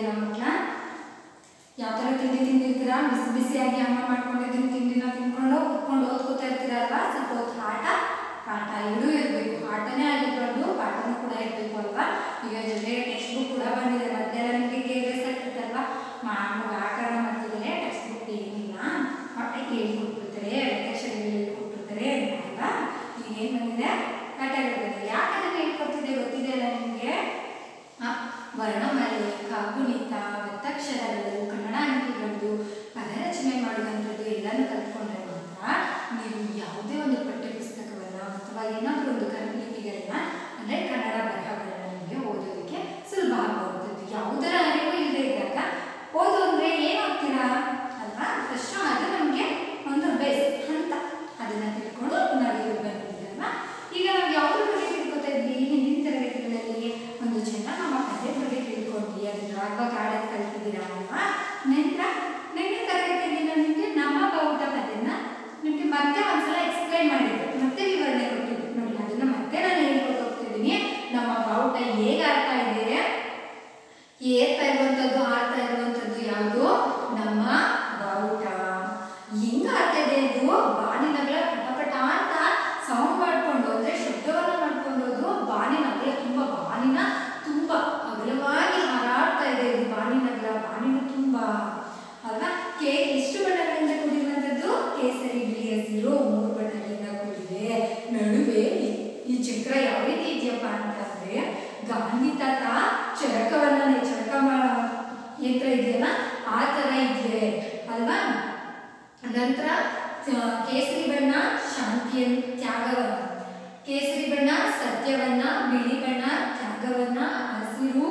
ಮಾಡ್ಕೊಂಡಿದ್ದೀರಾ ಮಕ್ಕಳ ಯಾವ ಥರ ತಿಂಡಿ ತಿಂದಿರ್ತೀರಾ ಬಿಸಿ ಬಿಸಿಯಾಗಿ ಅಮ್ಮ ಮಾಡ್ಕೊಂಡಿದ್ದೀನಿ ತಿಂಡಿನ ತಿನ್ಕೊಂಡು ಕುತ್ಕೊಂಡು ಓದ್ಕೋತಾ ಇರ್ತೀರಲ್ವಾ ಸ್ವಲ್ಪ ಹೊತ್ತು ಆಟ ಪಾಠ ಎರಡೂ ಇರಬೇಕು ಆಟನೇ ಆಗಿರ್ಬಾರ್ದು ಪಾಠನೂ ಕೂಡ ಇರಬೇಕು ಅಲ್ವಾ ಈಗ ಜೊತೆಗೆ ಟೆಕ್ಸ್ಟ್ ಬುಕ್ ಕೂಡ ಬಂದಿದೆ ಮಧ್ಯಾಹ್ನ ನಿಮಗೆ ಕೆ ಎಸ್ ಆಗ್ತಿತ್ತಲ್ವಾ ಮಾಮೂಲು ವ್ಯಾಕರಣ ಮಾಡ್ತಿದ್ದಾರೆ ಟೆಕ್ಸ್ಟ್ ಬುಕ್ ಏನಿಲ್ಲ ಹೊಟ್ಟೆ ಹೇಳ್ಕೊಟ್ಬಿಡ್ತಾರೆ ಲೆಕ್ಕಾಚಾರಗಳು ಹೇಳ್ಕೊಟ್ಬಿಡ್ತಾರೆ ಅಂತ ಅಲ್ವಾ ಈಗ ಏನು ಬಂದಿದೆ ಪಾಠಗಳು ಬಂದಿದೆ ಯಾಕೆ ಅದನ್ನು ಹೇಳ್ಕೊಡ್ತಿದೆ ಗೊತ್ತಿದೆ ಅಲ್ಲ ನಿಮಗೆ ಆ, ವರ್ಣಮಾಲೆ ಕಾಗುಣಿತ ಒತ್ತಕ್ಷರಗಳು ಕನ್ನಡ ಅಂಕಿಗಳು ಪದರಚನೆ ಮಾಡುವಂಥದ್ದು ಎಲ್ಲನೂ ಕಲ್ತ್ಕೊಂಡ್ರೆ ಮಾತ್ರ ನೀವು ಯಾವುದೇ ಒಂದು ಪಠ್ಯ ಪುಸ್ತಕವನ್ನು ಅಥವಾ ಏನಾದರೂ ಒಂದು ಕನ್ನಡಿಗಳನ್ನ ಅಂದರೆ ಕನ್ನಡ ಬರಹಗಳನ್ನ ನಿಮಗೆ ಓದೋದಕ್ಕೆ ಸುಲಭ ಆಗುವಂಥದ್ದು ಯಾವುದರ ಅರಿವು ಇಲ್ಲದೆ ಇದ್ದಾಗ ಓದು ಅಂದರೆ ಏನು ಓದ್ತೀರಾ ಅಲ್ವಾ ಫಸ್ಟು ಅದು ನಮಗೆ ಒಂದು ಬೇಸ್ ಹಂತ ಅದನ್ನು ತಿಳ್ಕೊಂಡು ನಾವು ಇಲ್ಲಿ ಬಂದಿದ್ದೀರಲ್ವಾ ಈಗ ನಾವು ಯಾವುದ್ರ ಬಗ್ಗೆ ತಿಳ್ಕೊತಾ ಇದ್ವಿ ಹಿಂದಿನ ತರಗತಿಗಳಲ್ಲಿ ಒಂದು ಜನ ನಮ್ಮ ಕಥೆ ಬಗ್ಗೆ ತಿಳ್ಕೊಂಡ್ವಿ ಅದನ್ನ ರಾಘವ ಕಾಡೋದು ಕಲ್ತಿದ್ದೀರಾ ಅಲ್ವಾ ನಂತರ ನೆನ್ನೆ ತರಗತಿಯಲ್ಲಿ ನಾನು ನಿಮಗೆ ನಮ್ಮ ಬಾವುಟ ಕಥೆನ ನಿಮಗೆ ಮತ್ತೆ ಒಂದ್ಸಲ ಎಕ್ಸ್ಪ್ಲೈನ್ ಮಾಡಿದ್ದೆ ಮತ್ತೆ ವಿವರಣೆ ಕೊಟ್ಟಿದ್ದೆ ನೋಡಿ ಅದನ್ನ ಮತ್ತೆ ನಾನು ಹೇಳ್ಕೊಟ್ಟು ಹೋಗ್ತಿದ್ದೀನಿ ನಮ್ಮ ಬಾವುಟ ಹೇಗೆ ಆಗ್ತಾ ಇದೆ ಏರ್ತಾ ಇರುವಂಥದ್ದು ಆಡ್ತಾ ಇರುವಂಥದ್ದು ಯಾವುದು ನಮ್ಮ ಬಾವುಟ ಹೆಂಗ ಆಗ್ತಾ ಇದೆ ಇದು ಬಾಣಿನಗಳ ಪಟ ಅಂತ ಸೌಂಡ್ ಮಾಡ್ಕೊಂಡು ಅಂದ್ರೆ ಶಬ್ದವನ್ನ ಮಾಡ್ಕೊಂಡು ಅದು ಬಾಣಿನಗಳ ತುಂಬಾ ಬಾಣಿನ ತುಂಬಾ ಅಗಲವಾಗಿ ಹಾರಾಡ್ತಾ ಇದೆ ಇದು ಬಾಣಿನಗಳ ಬಾಣಿನ ತುಂಬಾ ಅಲ್ವಾ ಕೆ ಎಷ್ಟು ಬಣ್ಣಗಳಿಂದ ಕೂಡಿರುವಂಥದ್ದು ಕೇಸರಿ ಬಿಳಿ ಹಸಿರು ಮೂರು ಬಣ್ಣಗಳಿಂದ ಕೂಡಿದೆ ನಡುವೆ ಈ- ಈ ಚಕ್ರ ಯಾವ ರೀತಿ ಇದೆಯಪ್ಪ ಅಂತಂದ್ರೆ ಗಾಂಧಿ ತಾತ ಚರಕವನ್ನ ಚರಕ ಮಾ- ಯಂತ್ರ ಇದೆಯಲ್ಲ ಆ ತರ ಇದೆ ಅಲ್ವಾ ನಂತರ ಆ, ಕೇಸರಿ ಬಣ್ಣ ಶಾಂತಿಯ ತ್ಯಾಗವನ್ನ ಕೇಸರಿ ಬಣ್ಣ ಸತ್ಯವನ್ನ ಬಿಳಿ ಬಣ್ಣ ತ್ಯಾಗವನ್ನ ಹಸಿರು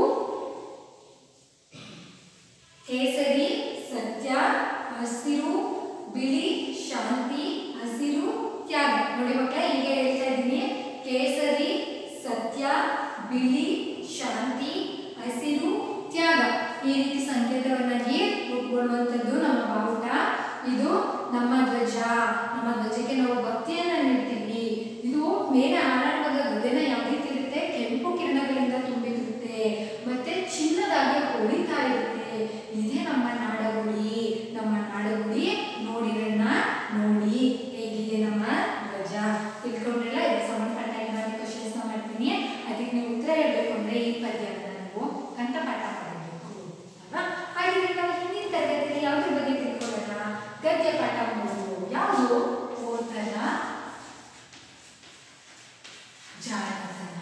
ಕೇಸರಿ ಸತ್ಯ ಹಸಿರು ಬಿಳಿ ಶಾಂತಿ ಹಸಿರು ತ್ಯಾಗ ನೋಡಿ ಮಕ್ಕಳ ಈಗ ಹೇಳ್ತಾ ಇದ್ದೀನಿ ಕೇಸರಿ ಸತ್ಯ ಬಿಳಿ ಶಾಂತಿ ಹಸಿರು ತ್ಯಾಗ ಈ ರೀತಿ ಸಂಕೇತವನ್ನಾಗಿ ಉಟ್ಕೊಳ್ಳುವಂಥದ್ದು ನಮ್ಮ ಬಾವುಟ ಇದು ನಮ್ಮ ಧ್ವಜ ನಮ್ಮ ಧ್ವಜಕ್ಕೆ ನಾವು ಭಕ್ತಿಯನ್ನ ನೀಡ್ತೀವಿ ಇದು ಮೇಲೆ ಹಾರಾಡುವಾಗ ಗಗನ ಯಾವ ರೀತಿ ಇರುತ್ತೆ ಕೆಂಪು ಕಿರಣಗಳಿಂದ ತುಂಬಿರುತ್ತೆ ಮತ್ತೆ ಚಿನ್ನದಾಗಿ ಹೊಳಿತಾ ಇರುತ್ತೆ ಇದೇ ನಮ್ಮ ನಾಡಗುಡಿ ನಮ್ಮ ನಾಡಗುಡಿ ನೋಡಿರಣ್ಣ ನೋಡಿ ಹೇಗಿದೆ ನಮ್ಮ ಧ್ವಜ ತಿಳ್ಕೊಂಡ್ರಲ್ಲ ಇದಕ್ಕೆ ಸಂಬಂಧಪಟ್ಟ ಏನಾದ್ರು ಕ್ವಶನ್ಸ್ ಮಾಡ್ತೀನಿ ಅದಕ್ಕೆ ನೀವು ಉತ್ತರ ಹೇಳ್ಬೇಕು ಅಂದ್ರೆ ಈ ಪದ್ಯವನ್ನ ನೀವು ಕಂಠಪಾಠ ಮಾಡಬೇಕು ಅಲ್ವಾ ಹಾಗಿದ್ರೆ ನಾವು ಹಿಂದಿನ ತರಗತಿಯಲ್ಲಿ ಯಾವ್ದ್ರ ಬಗ್ಗೆ ತಿಳ್ಕೊಳ್ಳೋಣ ಗದ್ಯ ಪಾಠ ಮಾಡೋದು ಯಾವುದು ಓದನ ಜಾಣತನ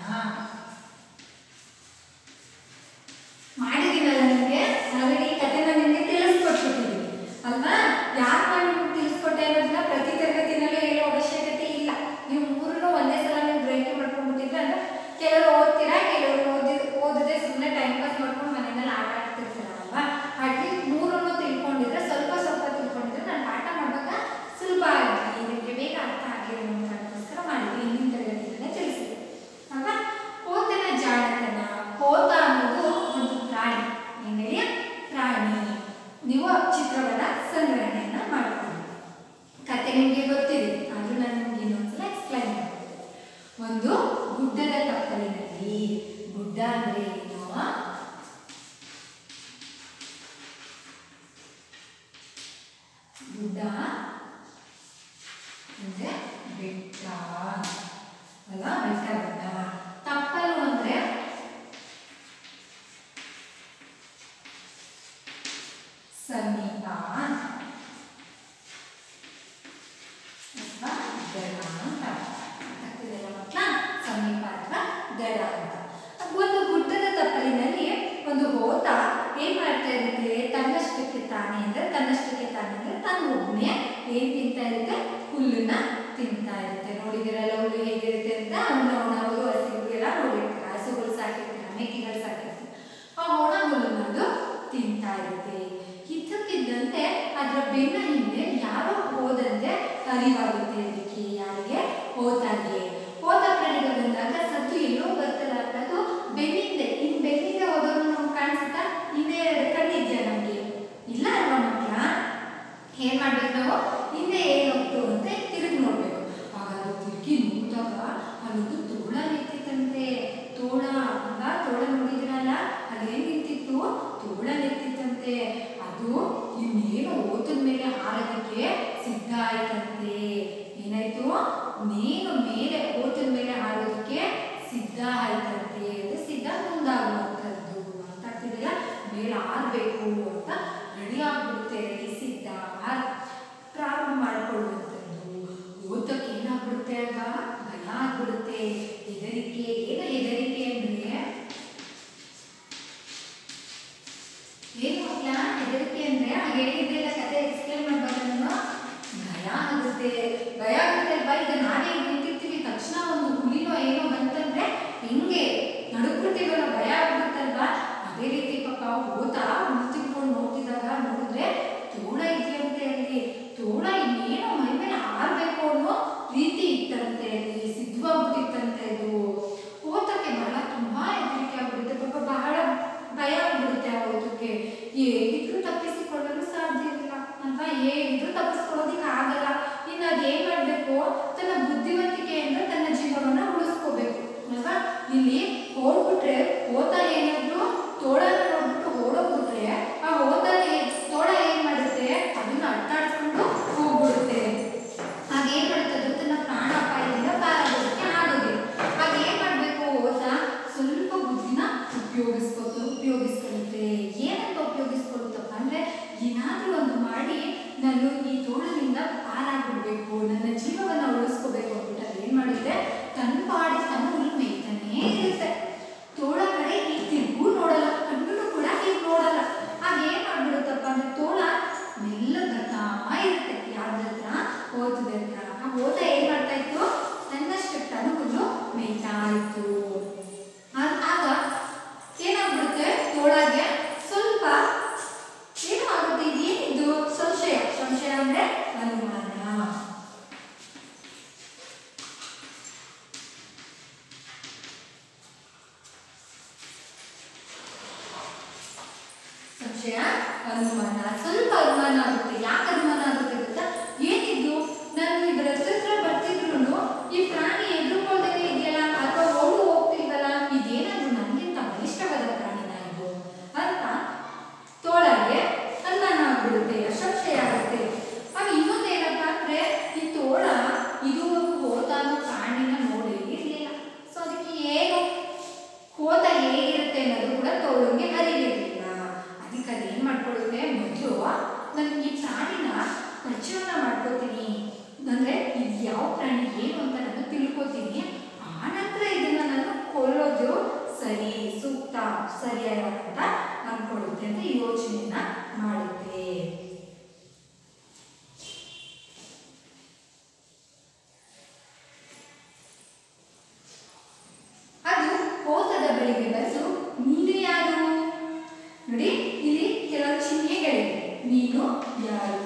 ಮಾಡಿದ್ದೀನಲ್ಲ ನಿಮಗೆ ಆಲ್ರೆಡಿ ಈ ಕಥೆನ ನಿಮಗೆ ತಿಳಿಸ್ಕೊಟ್ಬಿಟ್ಟಿದ್ದೀನಿ ಅಲ್ವಾ ಯಾಕೆ ನಾನು ನಿಮ್ಗೆ ತಿಳಿಸ್ಕೊಟ್ಟೆ ಅನ್ನೋದನ್ನ ಪ್ರತಿ ತರಗತಿನಲ್ಲೂ ಹೇಳೋ ಅವಶ್ಯಕತೆ ಇಲ್ಲ ನೀವು ಮೂರನ್ನು ಒಂದೇ ಸಲ ನೀವು ಗ್ರಹಿಕೆ ಮಾಡ್ಕೊಂಡ್ಬಿಟ್ಟಿದ್ರೆ ಅಂದ್ರೆ ಕೆಲವರು ಓದ್ತೀರಾ ಕೆಲವರು ಓದಿ ಓದದೆ ಸುಮ್ಮನೆ ಟೈಮ್ ಪಾಸ್ ಮಾಡ್ಕೊಂಡು ಮನೆಯಲ್ಲಿ ಆಟ ಆಡ್ತಿರ್ತೀರ ಅಲ್ವಾ ಅಟ್ಲೀಸ್ಟ್ ಮೂರನ್ನು ತಿಳ್ಕೊಂಡಿದ್ರೆ ಸ್ವಲ್ಪ ಸ್ವಲ್ಪ ತಿಳ್ಕೊಂಡಿದ್ರೆ ನಾನು ಪಾಠ ಮಾಡುವಾಗ ಸುಲಭ ಆಗಲಿ ನಿಮಗೆ ಬೇಗ ಅರ್ಥ ಆಗಲಿ ಅನ್ನೋ ಕಾರಣಕ್ಕೋಸ್ಕರ ಮಾಡಿದ್ವಿ ಹಿಂದಿನ ತರಗತಿಯಲ್ಲೇ ತಿಳಿಸಿದೆ ಅಲ್ವಾ ಹೋತನ ಜಾಣತನ ಹೋತ ಅನ್ನೋದು ಒಂದು ಪ್ರಾಣಿ ಏನೇಳಿ ಪ್ರಾಣಿ ನೀವು ಚಿತ್ರವನ್ನ ಸಂಗ್ರಹಣೆಯನ್ನ ಮಾಡ್ಕೊಳ್ಳಿ ಕತೆ ನಿಮಗೆ ಗೊತ್ತಿದೆ ಆದ್ರೂ ನಾನು ನಿಮ್ಗೆ ಇನ್ನೊಂದ್ಸಲ ಎಕ್ಸ್ಪ್ಲೈನ್ ಮಾಡ್ತೀನಿ ಒಂದು ಗುಡ್ಡದ ತಪ್ಪಲಿನಲ್ಲಿ ಗುಡ್ಡ ಅಂದ್ರೆ ಏನು ಗುಡ್ಡ ಅಂದ್ರೆ ಬೆಟ್ಟ ಅಲ್ವಾ ಬೆಟ್ಟ ಬೆಟ್ಟ ತಪ್ಪಲು ಅಂದ್ರೆ ಸಮೀಪ ಅಥವಾ ದಡ ಅಂತ ಆಗ್ತಿದೆಯಲ್ಲ ಮಕ್ಕಳ ಸಮೀಪ ಅಥವಾ ದಡ ಅಂತ ಒಂದು ಗುಡ್ಡದ ತಪ್ಪಲಿನಲ್ಲಿ ಒಂದು ಹೋತ ಏನ್ ಮಾಡ್ತಾ ಇರುತ್ತೆ ತನ್ನಷ್ಟಕ್ಕೆ ತಾನೇ ಅಂದ್ರೆ ತನ್ನಷ್ಟಕ್ಕೆ ತಾನೇ ಅಂದ್ರೆ ತನ್ನ ಒಬ್ಬನೇ ಏನ್ ತಿಂತಾ ಇರುತ್ತೆ ಹುಲ್ಲನ್ನ ತಿಂತಾ ಇರುತ್ತೆ ನೋಡಿದಿರಲ್ಲ ಹುಲ್ಲು ಹೇಗಿರುತ್ತೆ ಅಂತ ನಾವು ನಾವು ಹಸಿಗೆಲ್ಲ ನೋಡಿರ್ತೀರ ಹಸುಗಳು ಸಾಕಿರ್ತೀರ ಮೇಕೆಗಳು ಸಾಕಿರ್ತೀರ ಆ ಒಣ ಹುಲ್ಲನ್ನ ಅದು ತಿಂತಾ ಇರುತ್ತೆ ಇದ್ದಕ್ಕಿದ್ದಂತೆ ಅದರ ಬೆನ್ನ ಹಿಂದೆ ಯಾರೋ ಹೋದಂತೆ ಅರಿವಾಗುತ್ತೆ ಅದಕ್ಕೆ ಯಾರಿಗೆ ಹೋತಾಗೆ ಹೋದ ಕಡೆಗೆ ಬಂದಾಗ ಸತ್ತು ಎಲ್ಲೋ ಬರ್ತಲ್ಲ ಅನ್ನೋದು ಬೆನ್ನಿಂದೆ ಇನ್ ಬೆನ್ನಿಂದೆ ಹೋದವ್ರು ನಮ್ಗೆ ಕಾಣಿಸುತ್ತಾ ಹಿಂದೆ ಎರಡು ಕಣ್ಣಿದ್ಯಾ ನಮಗೆ ಇಲ್ಲ ಅಲ್ವಾ ಮಕ್ಕಳ ಏನ್ ಮಾಡ್ಬೇಕು ನಾವು ಹಿಂದೆ ಏನ್ ಹೋಗ್ತು ಅಂತ ತಿರುಗಿ ನೋಡ್ಬೇಕು ಆಗ ಅದು ತಿರುಗಿ ನೋಡಿದಾಗ ಅಲ್ಲೊಂದು ತೋಳ ನಿಂತಿತ್ತಂತೆ ತೋಳ ಆಗ ತೋಳ ನೋಡಿದ್ರಲ್ಲ ಅಲ್ಲಿ ಏನ್ ನಿಂತಿತ್ತು ತೋಳನೆತ್ತಿತ್ತಂತೆ ಅದು ಇನ್ನೇನು ಓತದ ಮೇಲೆ ಹಾರೋದಕ್ಕೆ ಸಿದ್ಧ ಆಯ್ತಂತೆ ಏನಾಯ್ತು ನೇನು ಮೇಲೆ ಓತದ ಮೇಲೆ ಹಾರೋದಕ್ಕೆ ಸಿದ್ಧ ಆಯ್ತಂತೆ ಅದು ಸಿದ್ಧ ಮುಂದಾಗುವಂಥದ್ದು ಅಂತ ಆಗ್ತಿದೆಯಲ್ಲ ಮೇಲೆ ಹಾರಬೇಕು ಅಂತ ರೆಡಿ ಆಗ್ಬಿಡುತ್ತೆ ರೆಡಿ ಸಿದ್ಧ ಹಾರ್- ಪ್ರಾರಂಭ ಮಾಡ್ಕೊಳ್ಳುವಂಥದ್ದು ಓದಕ್ಕೆ ಏನಾಗ್ಬಿಡುತ್ತೆ ಆಗ ಭಯ ಆಗ್ಬಿಡುತ್ತೆ ಹೆದರಿಕೆ ಏನು ಹೆದರಿಕೆ ಅಂದ್ರೆ ಏನು ಮಕ್ಕಳ ಹೆದರಿಕೆ ಅಂದ್ರೆ ಆ ಹೇಳಿದ್ದೆಲ್ಲ ಕತೆ ಎಕ್ಸ್ಪ್ಲೇನ್ ಮಾಡ್ಬಾರ್ದು ನಾನು ಭಯ ಆಗುತ್ತೆ ಭಯ ಆಗುತ್ತೆ ಅಲ್ವಾ ಈಗ ನಾವೇ ಈಗ ನಿಂತಿರ್ತೀವಿ ತಕ್ಷಣ ಒಂದು ಹುಲಿನೋ ಏನೋ ಬಂತಂದ್ರೆ ಹಿಂಗೆ ನಡುಕ್ಬಿಡ್ತೀವಲ್ಲ ಭಯ ಆಗ್ಬಿಡುತ್ತಲ್ವಾ ಅದೇ ರೀತಿ ಪಾಪ ಓತಾ ತಿಳ್ಕೊಂಡು ನೋಡ್ತಿದ್ದಾಗ ನೋಡಿದ್ರೆ ತೋಳ ಇದೆಯಂತೆ ಅಲ್ಲಿ ತೋಳ ಇನ್ನೇನೋ ಮೈ ಮೇಲೆ ಹಾರ್ಬೇಕು ಅನ್ನೋ ರೀತಿ ಇತ್ತಂತೆ ಅಲ್ಲಿ ಸಿದ್ಧವಾಗ್ಬಿಟ್ಟಿತ್ತಂತೆ ಅದು ಓತಕ್ಕೆ ಬಹಳ ತುಂಬಾ ಹೆದರಿಕೆ ಆಗ್ಬಿಡುತ್ತೆ ಪಾಪ ಬಹಳ ಭಯ ಆಗ್ಬಿಡುತ್ತೆ ಆ ಓದಕ್ಕೆ ಹೇಗಿದ್ರು ತಪ್ಪಿಸಿಕೊಳ್ಳಲು ಸಾಧ್ಯ ಇಲ್ಲ ಅಂತ ಹೇಗಿದ್ರು ತಪ್ಪಿಸ್ಕೊಳ್ಳೋದಿಕ್ಕೆ ಆಗಲ್ಲ ಇನ್ನು ಅದೇನ್ ಮಾಡ್ಬೇಕು ತನ್ನ ಬುದ್ಧಿವಂತಿಕೆಯಿಂದ ತನ್ನ ಜೀವನವನ್ನ ಉಳಿಸ್ಕೋಬೇಕು ಅಲ್ವಾ ಇಲ್ಲಿ ಓಡ್ಬಿಟ್ರೆ ಓತ ಏನಾದ್ರು ತೋಳನ ನೋಡ್ಬಿಟ್ಟು ಓಡೋಗ್ಬಿಟ್ರೆ ಆ ಓತ ತೋಳ ಏನ್ ಮಾಡುತ್ತೆ ಅದನ್ನ ಅಟ್ಟಾಡ್ಸ್ಕೊಂಡು ಹೋಗ್ಬಿಡುತ್ತೆ ಆಗ ಏನ್ ಮಾಡುತ್ತೆ ಅದು ತನ್ನ ಪ್ರಾಣಾಪಾಯದಿಂದ ಪಾರಾಗೋದಕ್ಕೆ ಆಗೋದಿಲ್ಲ ಆಗ ಏನ್ ಮಾಡ್ಬೇಕು ಓತ ಸ್ವಲ್ಪ ಬುದ್ಧಿನ ಉಪಯೋಗಿಸ್ಕೊತ ಉಪಯೋಗಿಸ್ಕೊಳ್ಳುತ್ತೆ ಏನಂತ ಉಪಯೋಗಿಸ್ಕೊಳ್ಳುತ್ತಪ್ಪ ಅಂದ್ರೆ ಏನಾದ್ರೂ ಒಂದು ಮಾಡಿ ನಾನು ಈ ತೋಳನಿಂದ ಪಾರಾಗ್ಬಿಡ್ಬೇಕು ನನ್ನ ಜೀವವನ್ನ ಉಳಿಸ್ಕೋಬೇಕು ಅಂದ್ಬಿಟ್ಟು ಅದು ಏನ್ ಮಾಡುತ್ತೆ ತನ್ನ ಪಾಡಿ ತನ್ನ ಹುಲ್ ಮೇಯ್ತಾನೇ ಇರುತ್ತೆ ತೋಳ ಕಡೆ ಈ ತಿರುಗೂ ನೋಡಲ್ಲ ಕಣ್ಣು ಕೂಡ ಹೀಗೆ ನೋಡಲ್ಲ ಆಗ ಏನ್ ಮಾಡ್ಬಿಡುತ್ತಪ್ಪ ಅಂದ್ರೆ ತೋಳ ಮೆಲ್ಲ ಬರ್ತಾ ಇರುತ್ತೆ ಯಾರ್ದ ಹತ್ರ ಓತದ ಹತ್ರ ಆ ಓತ ಏನ್ ಮಾಡ್ತಾ ಇತ್ತು ತನ್ನಷ್ಟಕ್ಕೆ ತಾನು ಹುಲ್ಲು ಮೇಯ್ತಾ ಇತ್ತು ಆ- ಆಗ ಏನಾಗ್ಬಿಡುತ್ತೆ ತೋಳಗೆ ಸ್ವಲ್ಪ ಏನು ಆಗುತ್ತೆ ಇದೇನಿದು ಸಂಶಯ ಸಂಶಯ ಅಂದ್ರೆ ಅನುಮಾನ ಸಂಶಯ ಅನುಮಾನ ಸ್ವಲ್ಪ ಅನುಮಾನ ಆಗುತ್ತೆ ಯಾಕೆ ಅನುಮಾನ ಆಗುತ್ತೆ ಗೊತ್ತಾ ಏನಿದ್ದು ನಾನು ಇದ್ರ ಹತ್ರ ಬರ್ತಿದ್ರು ಈ ಪ್ರಾಣಿ ಎದುರುಕೊಳ್ದೇ ಇದೆಯಲ್ಲ ಅಥವಾ ಓಡು ಹೋಗ್ತಿಲ್ವಲ್ಲ ಇದೇನಾದ್ರು ನನಗಿಂತ ಬಲಿಷ್ಠವಾದ ಪ್ರಾಣಿನ ಇದು ಅಂತ ತೋಳಗೆ ಅನುಮಾನ ಆಗ್ಬಿಡುತ್ತೆ ಸಂಶಯ ಆಗುತ್ತೆ ಆಗ ಇನ್ನೊಂದು ಏನಪ್ಪ ಅಂದ್ರೆ ಈ ತೋಳ ಇದುವರೆಗೂ ಹೋದಾನು ಪ್ರಾಣಿನ ನೋಡಿ ಇರಲಿಲ್ಲ ಸೊ ಅದಕ್ಕೆ ಏನು ಹೋದ ಹೇಗಿರುತ್ತೆ ಅನ್ನೋದು ಕೂಡ ತೋಳಂಗೆ ಅರಿವಿರಲಿಲ್ಲ ಅದಕ್ಕೆ ಅದು ಏನು ಮಾಡ್ಕೊಳ್ಳುತ್ತೆ ಮೊದಲು ನಾನು ಈ ಪ್ರಾಣಿನ ಪರಿಚಯನ ಮಾಡ್ಕೋತೀನಿ ಅಂದರೆ ಇದು ಯಾವ ಪ್ರಾಣಿ ಏನು ಅಂತ ನಾನು ತಿಳ್ಕೊತೀನಿ ಆನಂತರ ಇದನ್ನ ನಾನು ಕೊಲ್ಲೋದು ಸರಿ ಸೂಕ್ತ ಸರಿಯಾದ ಅಂತ ಅನ್ಕೊಳ್ಳುತ್ತೆ ಅಂತ ಯೋಚನೆಯನ್ನ ಮಾಡುತ್ತೆ ಅದು ಓತದ ಬಳಿಗೆ ಬಂದು ನೀನು ಯಾರು ನೋಡಿ ಇಲ್ಲಿ ಕೆಲವು ಚಿಹ್ನೆಗಳಿವೆ ನೀನು ಯಾರು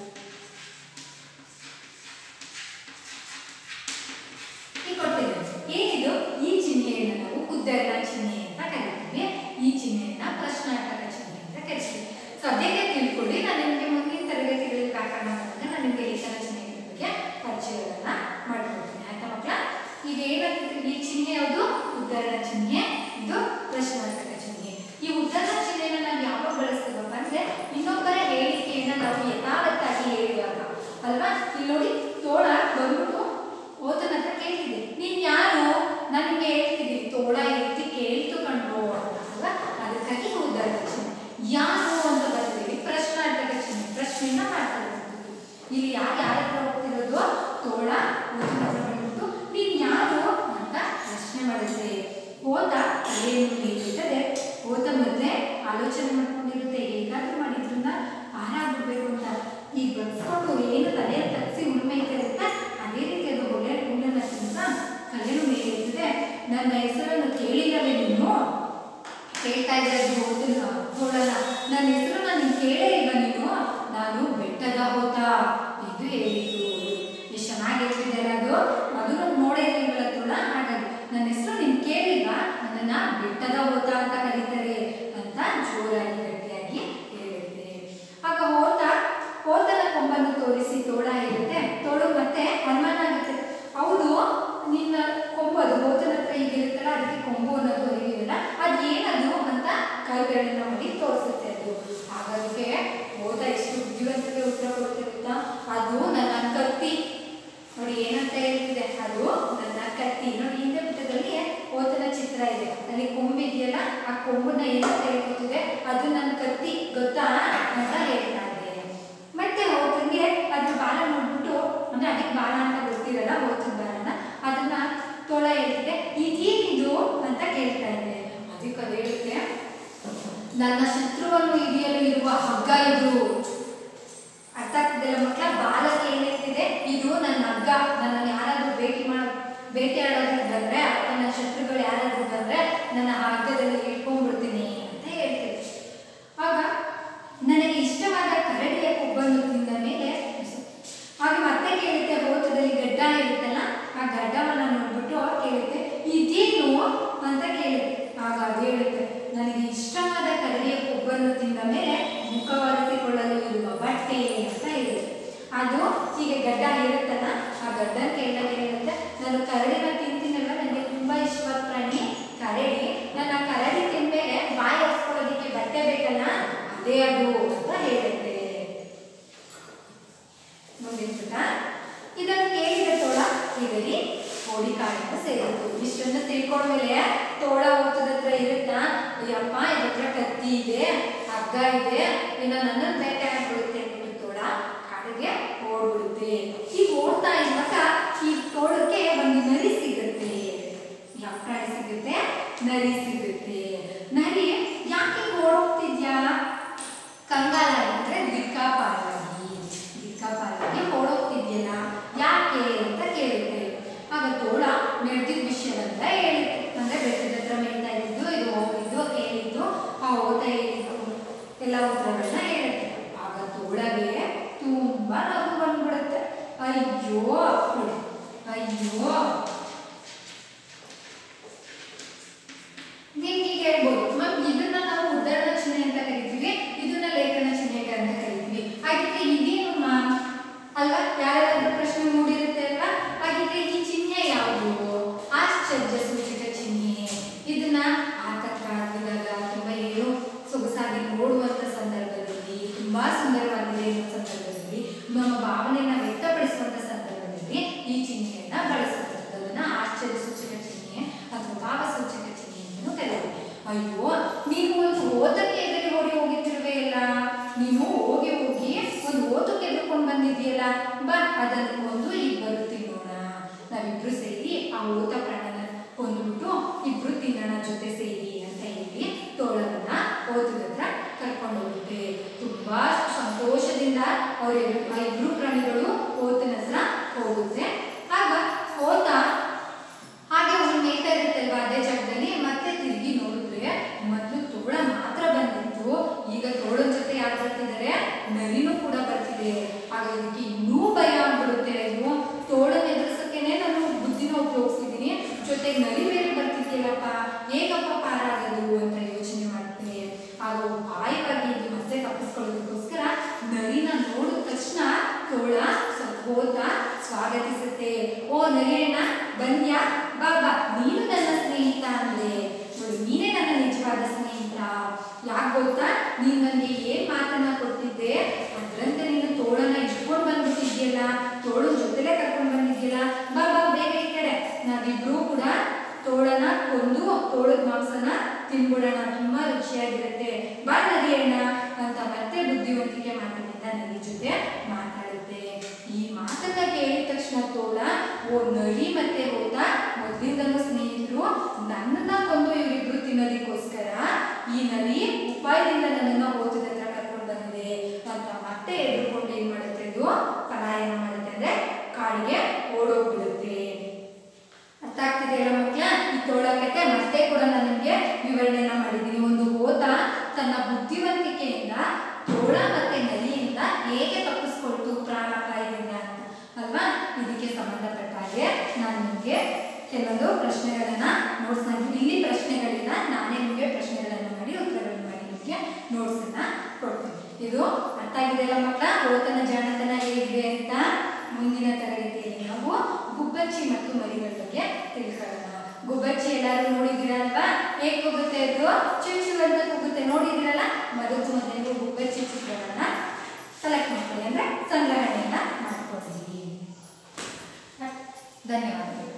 ಈ ಕೊಟ್ಟಿದ್ದಾರೆ ಏನಿದು ಈ ಚಿಹ್ನೆಯನ್ನು ನಾವು ಉದ್ದರಣ ಚಿಹ್ನೆ ಅಂತ ಕರಿತೀವಿ ಈ ಚಿಹ್ನೆಯನ್ನ ಪ್ರಶ್ನಾರ್ಥಕ ಚಿಹ್ನೆ ಅಂತ ಕರಿತೀವಿ ಸದ್ಯಕ್ಕೆ ತಿಳ್ಕೊಳ್ಳಿ ನಾನು ನಿಮಗೆ ಮುಂದಿನ ತರಗತಿಗಳಲ್ಲಿ ವ್ಯಾಕರಣ ಮಾಡಿದಾಗ ನಾನು ನಿಮಗೆ ಇತರ ಚಿಹ್ನೆಗಳ ಬಗ್ಗೆ ಪರಿಚಯವನ್ನ ಮಾಡ್ಕೊಡ್ತೀನಿ ಆಯ್ತಾ ಮಕ್ಕಳ ಈಗ ಏನಾಗ್ತದೆ ಈ ಚಿಹ್ನೆ ಯಾವುದು ಉದ್ದರಣ ಚಿಹ್ನೆ ಇದು ಪ್ರಶ್ನಾರ್ಥಕ ಚಿಹ್ನೆ ಈ ಉದ್ದರಣ ಚಿಹ್ನೆನ ನಾವು ಯಾವಾಗ ಬಳಸ್ತೀವಪ್ಪ ಅಂದ್ರೆ ಇನ್ನೊಬ್ಬರ ಹೇಳಿಕೆಯನ್ನ ನಾವು ಯಥಾವತ್ತಾಗಿ ಹೇಳುವಾಗ ಅಲ್ವಾ ಇಲ್ಲಿ ನೋಡಿ ತೋಳ ಬಂದ್ಬಿಟ್ಟು ಓತನ ಹತ್ರ ಕೇಳ್ತಿದೆ ನೀನ್ ಯಾರು ನಾನು ನಿಮ್ಗೆ ಹೇಳ್ತಿದ್ದೀನಿ ತೋಳ ಎತ್ತಿ ಕೇಳ್ತು ಕಣ್ರು ಅಂತ ಅಲ್ವಾ ಅದಕ್ಕಾಗಿ ಉದಾಹರಣೆ ಚಿಹ್ನೆ ಯಾರು ಅಂತ ಬರ್ತೀವಿ ಪ್ರಶ್ನಾರ್ಥಕ ಚಿಹ್ನೆ ಪ್ರಶ್ನೆಯನ್ನ ಮಾಡ್ತಾ ಇರೋದು ಇಲ್ಲಿ ಯಾರು ಯಾರ ಹತ್ರ ಹೋಗ್ತಿರೋದು ತೋಳ ಓತನ ಹತ್ರ ಬಂದ್ಬಿಟ್ಟು ನೀನ್ ಯಾರು ಅಂತ ಪ್ರಶ್ನೆ ಮಾಡುತ್ತೆ ಓತ ತಲೆಯನ್ನು ಮೇಲಿರ್ತದೆ ಓತ ಮೊದಲೇ ಆಲೋಚನೆ ಮಾಡ್ಕೊಂಡಿರುತ್ತೆ ಹೇಗಾದ್ರೂ ಮಾಡಿದ್ರನ್ನ ಪಾರಾಗ್ಬಿಡ್ಬೇಕು ಅಂತ ಈಗ ಬಗ್ಸ್ಕೊಂಡು ಏನು ತಲೆ ತಗ್ಸಿ ಉಳ್ಮೆ ಇರುತ್ತೆ ಅದೇ ರೀತಿ ಅದು ಒಳ್ಳೆ ಹುಲ್ಲನ್ನ ತಿಂತ ತಲೆನೂ ಮೇಲೆ ಇರ್ತದೆ ನನ್ನ ಹೆಸರನ್ನು ಕೇಳಿಲ್ಲವೇ ನೀನು ಕೇಳ್ತಾ ಇದ್ದಾರೆ ಓದಿಲ್ಲ ತೋಳಲ್ಲ ನನ್ನ ಹೆಸರು ನಾನು ಕೇಳೇ ಇಲ್ಲ ನೀನು ನಾನು ಬೆಟ್ಟದ ಹೋತ ಇದು ಹೇಳಿದ್ರು ಎಷ್ಟು ಚೆನ್ನಾಗಿ ಹೇಳ್ತಿದ್ದಾರೆ ಅದು ಅದನ್ನು ನೋಡೇ ಇರ್ಲಿಲ್ಲ ತೋಳ ಹಾಗಾಗಿ ನನ್ನ ಹೆಸರು ನೀನು ಕೇಳಿಲ್ವಾ ನನ್ನನ್ನ ಬೆಟ್ಟದ ಹೋತ ಅಂತ ಕರೀತಾರೆ ಅಂತ ಜೋರಾಗಿ ಗಟ್ಟಿಯಾಗಿ ಹೇಳುತ್ತೆ ಆಗ ಹೋತ ಹೋತನ ಕೊಂಬನ್ನು ತೋರಿಸಿ ತೋಳ ಹೇಳುತ್ತೆ ತೋಳು ಮತ್ತೆ ಅನುಮಾನ ಆಗುತ್ತೆ ಹೌದು ನಿನ್ನ ಕೊಂಬು ಅದು ಹೋತನ ಹತ್ರ ಹೀಗಿರುತ್ತಲ್ಲ ಅದಕ್ಕೆ ಕೊಂಬು ಅನ್ನೋದು ಅರಿವಿರಲ್ಲ ಅದು ಏನದು ಅಂತ ಕೈ ಬೆರಳನ್ನ ಮಾಡಿ ತೋರಿಸುತ್ತೆ ಕೊಂಬಿದೆಯಲ್ಲ ಆ ಕೊಂಬನ್ನ ಏನಂತ ಹೇಳ್ಕೊತಿದೆ ಅದು ನನ್ನ ಕತ್ತಿ ಗೊತ್ತಾ ಅಂತ ಹೇಳ್ತಾ ಇದೆ ಮತ್ತೆ ಹೋತಂಗೆ ಅದ್ರ ಬಾಲ ನೋಡ್ಬಿಟ್ಟು ಅಂದ್ರೆ ಅದಕ್ಕೆ ಬಾಲ ಅಂತ ಗೊತ್ತಿರಲ್ಲ ಹೋತನ ಬಾಲನ ಅದನ್ನ ತೋಳ ಹೇಳ್ತಿದೆ ಇದೇನಿದು ಅಂತ ಕೇಳ್ತಾ ಇದೆ ಅದಕ್ಕೆ ಅದು ಹೇಳುತ್ತೆ ನನ್ನ ಶತ್ರುವನ್ನು ಹಿಡಿಯಲು ಇರುವ ಹಗ್ಗ ಇದು ಅರ್ಥ ಆಗ್ತಿದೆಯಲ್ಲ ಮಕ್ಕಳ ಬಾಲಕ್ಕೆ ಏನ್ ಹೇಳ್ತಿದೆ ಇದು ನನ್ನ ಹಗ್ಗ ನನ್ನನ್ನು ಯಾರಾದ್ರೂ ಭೇಟಿ ಮಾಡ ಬೇಟೆಯಾಡೋದಕ್ಕೆ ಬಂದ್ರೆ ಅಥವಾ ನನ್ನ ಶತ್ರುಗಳು ಯಾರಾದ್ರೂ ಬಂದ್ರೆ ನನ್ನ ಆ ಹಗ್ಗದಲ್ಲಿ ಇಟ್ಕೊಂಡ್ಬಿಡ್ತೀನಿ ಅಂತ ಹೇಳ್ತಿದೆ ಆಗ ನನಗೆ ಇಷ್ಟವಾದ ಕರಡಿಯ ಕೊಬ್ಬನ್ನು ತಿಂದ ಮೇಲೆ ಆಗ ಮತ್ತೆ ಕೇಳುತ್ತೆ ಹೋತದಲ್ಲಿ ಗಡ್ಡ ಇರುತ್ತಲ್ಲ ಆ ಗಡ್ಡವನ್ನ ನೋಡ್ಬಿಟ್ಟು ಕೇಳುತ್ತೆ ಇದೇನು ಅಂತ ಕೇಳುತ್ತೆ ಆಗ ಅದು ಹೇಳುತ್ತೆ ನನಗೆ ಇಷ್ಟವಾದ ಕರಡಿಯ ಕೊಬ್ಬನ್ನು ತಿಂದ ಮೇಲೆ ಮುಖ ಒರೆಸಿಕೊಳ್ಳಲು ಇರುವ ಬಟ್ಟೆ ಅಂತ ಹೇಳುತ್ತೆ ಅದು ಹೀಗೆ ಗಡ್ಡ ಇರುತ್ತಲ್ಲ ಆ ಗಡ್ಡ ಕೇಳಿದಾಗ ಹೇಳುತ್ತೆ ನಾನು ಕರಡಿನ ತಿಂತೀನಲ್ಲ ನನಗೆ ತುಂಬಾ ಇಷ್ಟವಾದ ಪ್ರಾಣಿ ಕರಡಿ ನನ್ನ ಕರಡಿ ತಿಂದ್ಮೇಲೆ ಬಾಯಿ ಒರೆಸ್ಕೊಳ್ಳೋದಕ್ಕೆ ಬಟ್ಟೆ ಬೇಕಲ್ಲ ಅದೇ ಅದು ಅಂತ ಹೇಳುತ್ತೆ ಮುಂದಿನ ಪುಟ ಇದನ್ನು ಕೇಳಿದ ತೋಳ ಹೆದರಿ ಓಡಿ ಕಾಡನ್ನು ಸೇರಿತು ಇಷ್ಟನ್ನು ತಿಳ್ಕೊಂಡ್ಮೇಲೆ ತೋಳ ಓತದ ಹತ್ರ ಇರುತ್ತಾ ಅಯ್ಯಪ್ಪ ಇದ್ರ ಹತ್ರ ಕತ್ತಿ ಇದೆ ಹಗ್ಗ ಇದೆ ಇನ್ನು ನನ್ನನ್ನು ಬೇಟೆ ಆಗ್ಬಿಡುತ್ತೆ ಅಂದ್ಬಿಟ್ಟು ತೋಳ ಕಾಡಿಗೆ ಓಡ್ಬಿಡುತ್ತೆ ಈಗ ಓಡ್ತಾ ಇರುವಾಗ ಈ ತೋಳಕ್ಕೆ ಒಂದು ನರಿ ಸಿಗುತ್ತೆ ಯಾವ ಪ್ರಾಣಿ ಸಿಗುತ್ತೆ ನರಿ ಸಿಗುತ್ತೆ ನರಿ ಯಾಕೆ ಓಡೋಗ್ತಿದ್ಯಾ ಕಂಗಾಲಾಗಿ ಅಂದ್ರೆ ದಿಕ್ಕಾಪಾಲಾಗಿ ದಿಕ್ಕಾಪಾಲಾಗಿ ಓಡೋಗ್ತಿದ್ಯಲ್ಲ ಯಾಕೆ ಅಂತ ಕೇಳುತ್ತೆ ಆಗ ತೋಳ ನಡೆದಿದ್ದ ವಿಷಯವಂತ ಹೇಳಿತ್ತು ಅಂದ್ರೆ ಬೆಟ್ಟದ ಹತ್ರ ಮೇಯ್ತಾ ಇದ್ದು ಇದು ಹೋಗಿದ್ದು ಹೇಳಿದ್ದು ಆ ಓದ ಹೇಳಿದ್ದು ಎಲ್ಲ ಉತ್ತರಗಳನ್ನ ಹೇಳುತ್ತೆ ಆಗ ತೋಳಗೆ ತುಂಬಾ ನಗು ಬಂದ್ಬಿಡುತ್ತೆ ಅಯ್ಯೋ ನೋಡಿ, ಅಯ್ಯೋ ನಿಮ್ಗೆ ಹೇಳ್ಬೋದು ಮ್ಯಾಮ್ ಇದನ್ನ ನಾವು ಉದಾಹರಣ ಚಿಹ್ನೆ ಅಂತ ಕರಿತೀವಿ ಇದನ್ನ ಲೇಖನ ಚಿಹ್ನೆ ಅಂತ ಕರಿತೀವಿ ಹಾಗಿದ್ರೆ ಇದೇನು ಮ್ಯಾಮ್ ಅಲ್ವಾ ಯಾರಾದ್ರೂ ಪ್ರಶ್ನೆ ಮೂಡಿರುತ್ತೆ ಅಲ್ವಾ ಹಾಗಿದ್ರೆ ಈ ಚಿಹ್ನೆ ಯಾವುದು ಆಶ್ಚರ್ಯ ಸೂಚಕ ಚಿಹ್ನೆ ಇದನ್ನ ಆತಂಕ ಆಗಿದಾಗ ತುಂಬಾ ಏನು ಸೊಗಸಾಗಿ ನೋಡುವಂತ ಸಂದರ್ಭದಲ್ಲಿ ತುಂಬಾ ಸುಂದರವಾಗಿದೆ ಅನ್ನೋ ಸಂದರ್ಭದಲ್ಲಿ ನಮ್ಮ ಭಾವನೆಯನ್ನ ವ್ಯಕ್ತಪಡಿಸುವಂತ ಸಂದರ್ಭದಲ್ಲಿ ಈ ಚಿಹ್ನೆಯನ್ನ ಬಳಸುವಂಥದ್ದು ಅದನ್ನ ಆಶ್ಚರ್ಯ ಸೂಚಕ ಚಿಹ್ನೆ ಅಥವಾ ಭಾವ ಸೂಚಕ ಚಿಹ್ನೆ ಅಂತಲೂ ಕರೀತೀವಿ ಅಯ್ಯೋ ನೀವು ಒಂದು ಓತಕ್ಕೆ ಎದುರಿ ಓಡಿ ಹೋಗಿತ್ತಿರುವೆ ಅಲ್ಲ ನೀನು ಹೋಗಿ ಹೋಗಿ ಒಂದು ಓತಕ್ಕೆ ಎದುರ್ಕೊಂಡು ಬಂದಿದೆಯಲ್ಲ ಬಾ ಅದನ್ನು ಕೊಂದು ಇಬ್ಬರು ತಿನ್ನೋಣ ನಾವಿಬ್ರು ಸೇರಿ ಆ ಓತ ಪ್ರಾಣನ ಕೊಂದ್ಬಿಟ್ಟು ಇಬ್ರು ತಿನ್ನೋಣ ಜೊತೆ ಸೇರಿ ಅಂತ ಹೇಳಿ ತೋಳವನ್ನ ಓತದ ಹತ್ರ ಕರ್ಕೊಂಡು ಹೋಗುತ್ತೆ ತುಂಬಾ ಸಂತೋಷದಿಂದ ಅವ್ರ ಆ ಇಬ್ರು ಪ್ರಾಣಿಗಳು ಓತನ ಹತ್ರ ಹೋಗುತ್ತೆ ಆಗ ಓತ ಹಾಗೆ ಒಂದು ಮೇಯ್ತಾ ಇರುತ್ತಲ್ವಾ ಅದೇ ಜಾಗದಲ್ಲಿ ಮತ್ತೆ ತಿರುಗಿ ನೋಡಿದ್ರೆ ಮೊದಲು ತೋಳ ಮಾತ್ರ ಬಂದಿತ್ತು ಈಗ ತೋಳದ ಜೊತೆ ಯಾರು ಬರ್ತಿದ್ದಾರೆ ನರಿನೂ ಕೂಡ ಬರ್ತಿದೆ ಆಗ ಇದಕ್ಕೆ ಇನ್ನೂ ಭಯ ಆಗ್ಬಿಡುತ್ತೆ ಇದು ತೋಳನ ಎದುರಿಸೋಕೆನೆ ನಾನು ಬುದ್ಧಿನ ಉಪಯೋಗಿಸಿದ್ದೀನಿ ಜೊತೆಗೆ ನರಿ ಬೇರೆ ಬರ್ತಿದ್ಯಲ್ಲಪ್ಪ ಹೇಗಪ್ಪ ಪಾರಾಗೋದು ಅಂತ ಯೋಚನೆ ಮಾಡ್ತೀನಿ ಆಗ ಬಾಯವಾಗಿ ಇದು ಮತ್ತೆ ತಪ್ಪಿಸ್ಕೊಳ್ಳೋದಕ್ಕೋಸ್ಕರ ನರಿನ ನೋಡಿದ ತಕ್ಷಣ ತೋಳ ಸ್ವಲ್ಪ ಹೋತ ಸ್ವಾಗತಿಸುತ್ತೆ ಓ ನರಿಯಣ್ಣ ಬನ್ಯಾ ಬಾ ಬಾ ನೀನು ನನ್ನ ಸ್ನೇಹಿತ ಅಂದೆ ನೋಡಿ ನೀನೇ ನನ್ನ ನಿಜವಾದ ಸ್ನೇಹಿತ ಯಾಕೆ ಗೊತ್ತಾ ನೀನ್ ನನಗೆ ಏನ್ ಮಾತನ್ನ ಕೊಟ್ಟಿದ್ದೆ ಅದ್ರಂತೆ ನೀನು ತೋಳನ ಇಟ್ಕೊಂಡು ಬಂದ್ಬಿಟ್ಟಿದ್ಯಲ್ಲ ತೋಳನ ಜೊತೆಲೆ ಕರ್ಕೊಂಡು ಬಂದಿದ್ಯಲ್ಲ ಬಾ ಬಾ ಬೇಗ ಈ ಕಡೆ ನಾವಿಬ್ರು ಕೂಡ ತೋಳನ ಕೊಂದು ತೋಳದ ಮಾಂಸನ ತಿನ್ಬಿಡೋಣ ತುಂಬಾ ರುಚಿಯಾಗಿರುತ್ತೆ ಬಾ ನರಿಯಣ್ಣ ಅಂತ ಮತ್ತೆ ಬುದ್ಧಿವಂತಿಕೆ ಮಾತಿನಿಂದ ನರಿ ಜೊತೆ ಮಾತಾಡುತ್ತೆ ಈ ಮಾತನ್ನ ಕೇಳಿದ ತಕ್ಷಣ ತೋಳ ಓ ನರಿ ಮತ್ತೆ ಹೋದ ಮೊದಲಿಂದಲೂ ಸ್ನೇಹಿತರು ನನ್ನನ್ನ ಕೊಂದು ಇವರಿಬ್ರು ತಿನ್ನೋದಕ್ಕೋಸ್ಕರ ಈ ನರಿ ಉಪಾಯದಿಂದ ನನ್ನನ್ನ ಓತದ ಹತ್ರ ಕರ್ಕೊಂಡು ಬಂದಿದೆ ಅಂತ ಮತ್ತೆ ಎದುರ್ಕೊಂಡು ಏನ್ ಮಾಡುತ್ತೆ ಇದು ಪಲಾಯನ ಮಾಡುತ್ತೆ ಅಂದ್ರೆ ಕಾಡಿಗೆ ಓಡೋಗ್ಬಿಡುತ್ತೆ ಅರ್ಥ ಆಗ್ತಿದೆಯಲ್ಲ ಮಕ್ಕಳ ಈ ತೋಳ ಕತೆ ಮತ್ತೆ ಕೂಡ ನಾನು ನಿಮಗೆ ವಿವರಣೆನ ಮಾಡಿದ್ದೀನಿ ಒಂದು ಓತ ತನ್ನ ಬುದ್ಧಿವಂತಿಕೆಯಿಂದ ತೋಳ ಮತ್ತೆ ನರಿಯಿಂದ ಹೇಗೆ ತಪ್ಪಿಸ್ಕೊಳ್ತು ಪ್ರಾಣಾಪಾಯದಿಂದ ಅಂತ ಅಲ್ವಾ ಇದಕ್ಕೆ ಸಂಬಂಧಪಟ್ಟ ಹಾಗೆ ನಾನು ನಿಮಗೆ ಕೆಲವೊಂದು ಪ್ರಶ್ನೆಗಳನ್ನ ನೋಟ್ಸ್ ಇಲ್ಲಿ ಪ್ರಶ್ನೆಗಳಿಲ್ಲ ನಾನೇ ನಿಮಗೆ ಪ್ರಶ್ನೆಗಳನ್ನ ಮಾಡಿ ಉತ್ತರಗಳನ್ನು ಮಾಡಿ ನಿಮಗೆ ನೋಟ್ಸ್ ಅನ್ನ ಕೊಡ್ತೀನಿ ಇದು ಅರ್ಥ ಆಗಿದೆಯಲ್ಲ ಮಕ್ಕಳ ಓತನ ಜಾಣತನ ಹೇಗಿದೆ ಅಂತ ಮುಂದಿನ ತರಗತಿಯಲ್ಲಿ ನಾವು ಗುಬ್ಬಚ್ಚಿ ಮತ್ತು ಮರಿಗಳ ಬಗ್ಗೆ ತಿಳ್ಕೊಳ್ಳೋಣ ಗುಬ್ಬಚ್ಚಿ ಎಲ್ಲರೂ ನೋಡಿದ್ದೀರಾ ಅಲ್ವಾ ಹೇಗೆ ಕೂಗುತ್ತೆ ಅದು ಚುಚ್ಚು ಅಂತ ಕೂಗುತ್ತೆ ನೋಡಿದಿರಲ್ಲ ಮೊದಲು ಮೊದಲು ಗುಬ್ಬಚ್ಚಿ ಚಿತ್ರಗಳನ್ನ ಸೆಲೆಕ್ಟ್ ಮಾಡ್ಕೊಳ್ಳಿ ಅಂದ್ರೆ ಸಂಗ್ರಹಣೆಯನ್ನ ಮಾಡ್ಕೊಂಡಿದ್ದೀವಿ ಧನ್ಯವಾದಗಳು